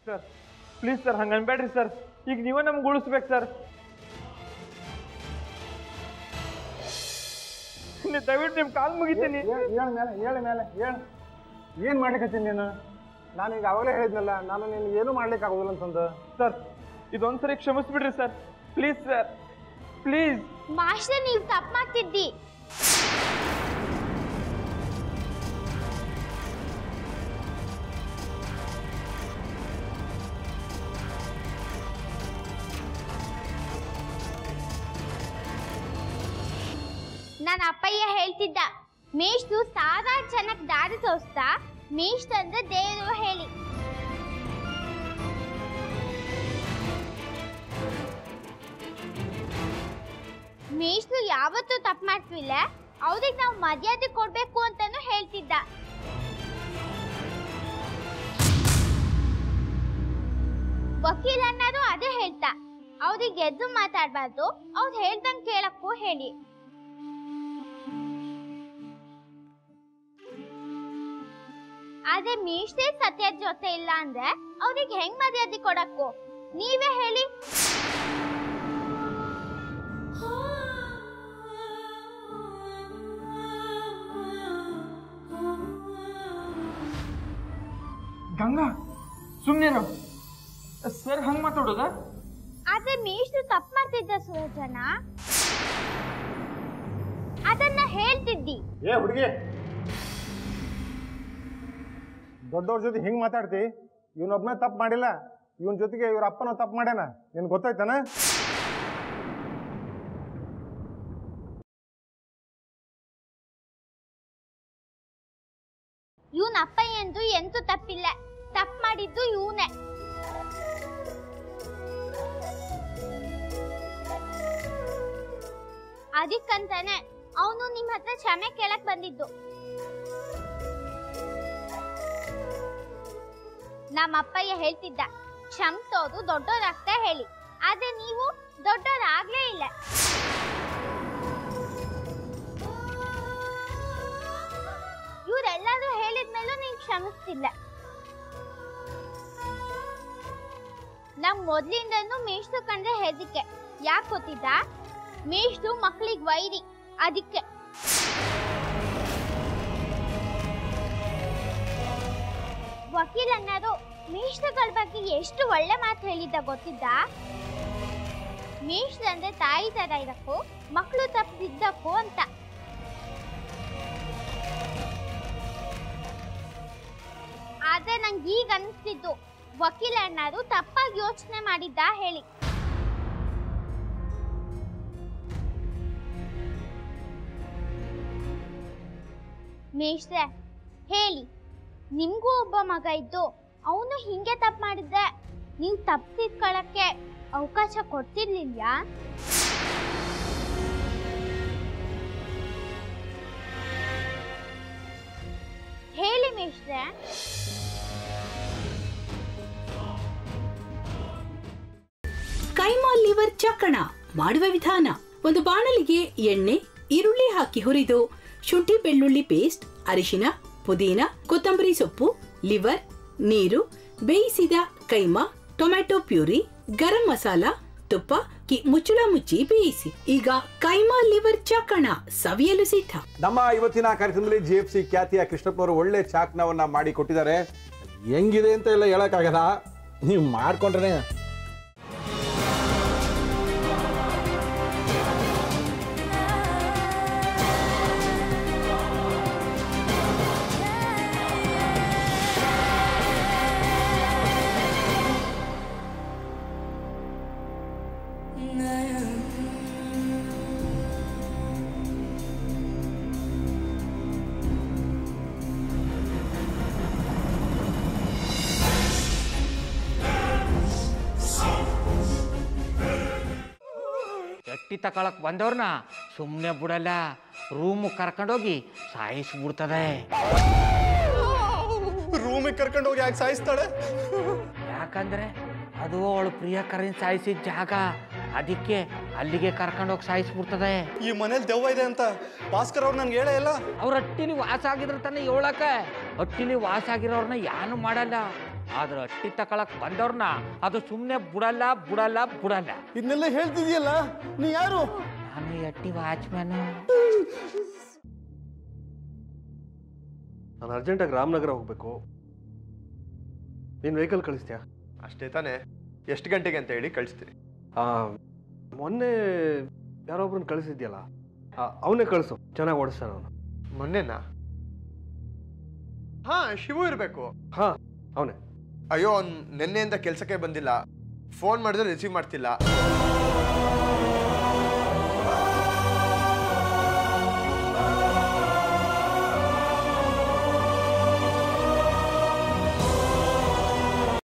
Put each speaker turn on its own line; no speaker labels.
sir please sir ಹಂಗೆ ಅನ್ಬೇಡ್ರಿ sir ಈಗ ನೀವೇ ನಮ್ಗೆ ಉಳಿಸ್ಬೇಕು ಸರ್ ನೀವು ದಯವಿಟ್ಟು ನಿಮ್ಮ ಕಾಲು ಮುಗಿತೀನಿ
ಹೇಳ ಮೇಲೆ ಹೇಳ ಮೇಲೆ ಹೇಳ ಏನು ಮಾಡ್ಲಿಕ್ಕತ್ತೀನಿ ನೀನು ನಾನು ಈಗ ಅವಾಗಲೇ ಹೇಳಿದ್ನಲ್ಲ ನಾನು ನೀನು ಏನು ಮಾಡ್ಲಿಕ್ಕೆ ಆಗೋದಿಲ್ಲ ಅಂತಂದು
ಸರ್ ಇದೊಂದ್ಸರಿ ಕ್ಷಮಿಸ್ಬಿಡ್ರಿ sir please sir please
master ನೀವು ತಪ್ಪು ಮಾಡ್ತಿದ್ದಿ ನನ್ನ ಅಪ್ಪಯ್ಯ ಹೇಳ್ತಿದ್ದ ಮೇಷ್ದು ಸಾದಾ ಜನಕ್ ದಾರಿ ತೋರಿಸ್ತಾ ಮೇಷ್ಟ್ ಅಂದ್ರೆ ದೇವರು ಹೇಳಿ ಮೇಷ್ಲು ಯಾವತ್ತೂ ತಪ್ಪು ಮಾಡ್ತಿಲ್ಲ ಅವ್ರಿಗೆ ನಾವು ಮರ್ಯಾದೆ ಕೊಡ್ಬೇಕು ಅಂತಾನು ಹೇಳ್ತಿದ್ದ ವಕೀಲ ಅಣ್ಣಾರು ಅದೇ ಹೇಳ್ತಾ ಅವ್ರಿಗೆ ಎದ್ದು ಮಾತಾಡ್ಬಾರ್ದು ಅವ್ರು ಹೇಳ್ದಂಗ್ ಕೇಳಕ್ಕೂ ಹೇಳಿ ಆದ್ರೆ ಮೀಷ್ಟೇ ಸತ್ಯ ಜೊತೆ ಇಲ್ಲ ಅಂದ್ರೆ ಅವ್ರಿಗೆ ಹೆಂಗ್ ಮರ್ಯಾದೆ ಕೊಡಕ್ಕೂ ನೀವೇ ಹೇಳಿ
ಗಂಗಾ ಸುಮ್ಮನೆ ಸರ್ ಹಂಗೆ ಮಾತಾಡೋದಾ
ಆದ್ರೆ ಮೀಷ್ಟು ತಪ್ಪು ಮಾಡ್ತಿದ್ದ ಸುರಜನ ಅದನ್ನ ಹೇಳ್ತಿದ್ದಿ
ಏ ಹುಡುಗಿ ದೊಡ್ಡವ್ರ ಜೊತೆ ಹಿಂಗೆ ಮಾತಾಡ್ತಿ ಇವನೊಬ್ಬನೇ ತಪ್ಪು ಮಾಡಿಲ್ಲ ಇವನ್ ಜೊತೆಗೆ ಇವ್ರ ಅಪ್ಪನ ತಪ್ಪು ಮಾಡ್ಯಾನ ನಿನ್ ಗೊತ್ತಾಯ್ತಾನ
ಇವನ್ ಅಪ್ಪಯ್ಯಂದು ಎಂತೂ ತಪ್ಪಿಲ್ಲ ತಪ್ಪು ಮಾಡಿದ್ದು ಇವನೇ ಅದಕ್ಕಂತಾನೆ ಅವನು ನಿಮ್ ಹತ್ರ ಕ್ಷಮೆ ಕೇಳಕ್ ಬಂದಿದ್ದು ನಮ್ಮ ಅಪ್ಪಯ್ಯ ಹೇಳ್ತಿದ್ದ ಕ್ಷಮಿಸೋದು ದೊಡ್ಡೋರಾಗ್ತಾ ಹೇಳಿ ಆದ್ರೆ ನೀವು ದೊಡ್ಡೋರಾಗ್ಲೇ ಇಲ್ಲ ಇವರೆಲ್ಲರೂ ಹೇಳಿದ್ಮೇಲೂ ನೀವು ಕ್ಷಮಿಸ್ತಿಲ್ಲ ನಮ್ ಮೊದ್ಲಿಂದನೂ ಮೇಷ್ದು ಕಂಡ್ರೆ ಹೆದರಿಕೆ ಯಾಕೆ ಗೊತ್ತಿದ್ದ ಮೇಷ್ದು ಮಕ್ಳಿಗ್ ವೈರಿ ಅದಕ್ಕೆ ವಕೀಲ ಅನ್ನೋರು ಮೇಷ್ದಗಳ ಬಗ್ಗೆ ಎಷ್ಟು ಒಳ್ಳೆ ಮಾತು ಹೇಳಿದ್ದ ಗೊತ್ತಿದ್ದ ಮೇಷ್ದ ಅಂದ್ರೆ ತಾಯಿ ತರ ಇರಕ್ಕೂ ಮಕ್ಕಳು ತಪ್ಪಿದ್ದಕ್ಕೂ ಅಂತ ಆದ್ರೆ ನಂಗೆ ಈಗ ಅನಿಸ್ತಿದ್ದು ವಕೀಲ ಅಣ್ಣರು ತಪ್ಪಾಗಿ ಯೋಚನೆ ಮಾಡಿದ್ದ ಹೇಳಿ ಮೇಷ್ಟ್ರೆ ಹೇಳಿ ನಿಮ್ಗೂ ಒಬ್ಬ ಮಗ ಇದ್ದು ಅವನು ಹಿಂಗೆ ತಪ್ಪು ಮಾಡಿದ್ದೆ ನೀವು ತಪ್ಪು ತಿದ್ಕೊಳ್ಳಕ್ಕೆ ಅವಕಾಶ ಕೊಡ್ತಿರ್ಲಿಲ್ವಾ ಹೇಳಿ ಮೇಷ್ಟ್ರೆ
ಕೈಮಾ ಲಿವರ್ ಚಕ್ಕಣ ಮಾಡುವ ವಿಧಾನ ಒಂದು ಬಾಣಲಿಗೆ ಎಣ್ಣೆ ಈರುಳ್ಳಿ ಹಾಕಿ ಹುರಿದು ಶುಂಠಿ ಬೆಳ್ಳುಳ್ಳಿ ಪೇಸ್ಟ್ ಅರಿಶಿನ ಪುದೀನ ಕೊತ್ತಂಬರಿ ಸೊಪ್ಪು ಲಿವರ್ ನೀರು ಬೇಯಿಸಿದ ಕೈಮಾ ಟೊಮ್ಯಾಟೊ ಪ್ಯೂರಿ ಗರಂ ಮಸಾಲ ತುಪ್ಪ ಕಿ ಮುಚ್ಚಳ ಮುಚ್ಚಿ ಬೇಯಿಸಿ ಈಗ ಕೈಮಾ ಲಿವರ್ ಚಕ್ಕಣ ಸವಿಯಲು ಸಿದ್ಧ
ನಮ್ಮ ಇವತ್ತಿನ ಕಾರ್ಯಕ್ರಮದಲ್ಲಿ ಜಿ ಎಫ್ ಸಿ ಖ್ಯಾತಿಯ ಕೃಷ್ಣಪ್ಪನವರು ಒಳ್ಳೆ ಚಾಕ್ನವನ್ನ ಮಾಡಿ ಕೊಟ್ಟಿದ್ದಾರೆ ಹೆಂಗಿದೆ ಅಂತ ಎಲ್ಲ ಹೇಳಕ್ಕಾಗಲ್ಲ ನೀವು ಮಾಡ್ಕೊಂಡ್ರೆ
ಎಟ್ಟಿ ತಕೊಳಕ್ ಬಂದವ್ರನ್ನ ಸುಮ್ಮನೆ ಬಿಡಲ್ಲ ರೂಮ್ ಕರ್ಕೊಂಡೋಗಿ ಸಾಯಿಸ್ಬಿಡ್ತದೆ
ರೂಮಿಗೆ ಕರ್ಕೊಂಡು ಹೋಗಿ ಯಾಕೆ ಸಾಯಿಸ್ತಾಳೆ
ಯಾಕಂದ್ರೆ ಅದು ಅವಳು ಪ್ರಿಯಕರನ್ ಸಾಯಿಸಿದ ಜಾಗ ಅದಕ್ಕೆ ಅಲ್ಲಿಗೆ ಕರ್ಕೊಂಡೋಗಿ ಸಾಯಿಸ್ಬಿಡ್ತದೆ
ಈ ಮನೇಲಿ ದೆವ್ವ ಇದೆ ಅಂತ ಭಾಸ್ಕರ್ ಅವ್ರು ನನ್ಗೆ ಹೇಳೇ ಇಲ್ಲ
ಅವ್ರ ಹಟ್ಟಿಲಿ ವಾಸ ಆಗಿದ್ರೆ ತಾನೇ ಏಳಕ ಹಟ್ಟಿಲಿ ವಾಸ ಆಗಿರೋರ್ನ ಯಾನು ಮಾಡಲ್ಲ ಆದ್ರೆ ಅಟ್ಟಿ ತಕೊಳಕ್ ಬಂದವ್ರನ್ನ ಅದು ಸುಮ್ಮನೆ ಬುಡಲ್ಲ ಬುಡಲ್ಲ ಬುಡಲ್ಲ
ಇದನ್ನೆಲ್ಲ ಹೇಳ್ತಿದ್ಯಲ್ಲ ನೀ ಯಾರು
ನಾನು ಈ ಅಟ್ಟಿ ವಾಚ್ಮ್ಯಾನು
ನಾನು ಅರ್ಜೆಂಟಾಗಿ ರಾಮನಗರ ಹೋಗಬೇಕು ನೀನು ವೆಹಿಕಲ್ ಕಳಿಸ್ತೀಯಾ
ಅಷ್ಟೇ ತಾನೇ ಎಷ್ಟು ಗಂಟೆಗೆ ಅಂತ ಹೇಳಿ ಕಳಿಸ್ತೀನಿ
ಆ, ಮೊನ್ನೆ ಯಾರೊಬ್ರನ್ನ ಕಳಿಸಿದ್ಯಲ್ಲ ಅವನೇ ಕಳಿಸು ಚೆನ್ನಾಗಿ ಓಡಿಸ್ತಾನೆ ಅವನು
ಮೊನ್ನೆನಾ ಹಾ ಶಿವು ಇರಬೇಕು
ಹಾಂ ಅವನೇ
ಅಯ್ಯೋ ಅವ್ನು ನಿನ್ನೆಯಿಂದ ಕೆಲಸಕ್ಕೆ ಬಂದಿಲ್ಲ ಫೋನ್ ಮಾಡಿದ್ರೆ ರಿಸೀವ್ ಮಾಡ್ತಿಲ್ಲ